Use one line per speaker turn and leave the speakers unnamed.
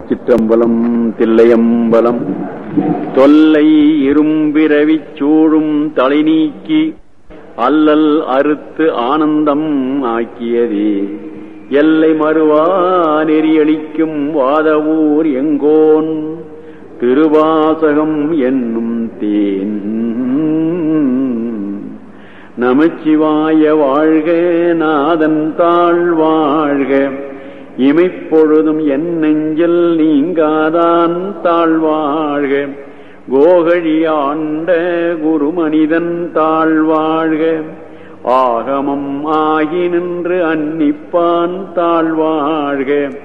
சிற்றம்பலம் தில்லையம்பலம் தொல்லை இரும்பிரவிச் சூழும் தலை நீக்கி அல்லல் அறுத்து ஆனந்தம் ஆக்கியதே எல்லை மறுவா நெறியளிக்கும் வாதவூர் எங்கோன் திருவாசகம் என்னும் தேன் நமச்சிவாய வாழ்க நாதன் தாழ் வாழ்க இமைப்பொழுதும் என் நெஞ்சில் நீங்காதான் தாழ்வாழ்க கோகழி ஆண்ட குரு மனிதன் தாழ்வாழ்க ஆகமம் ஆகி நின்று அன்னிப்பான் தாழ்வாழ்க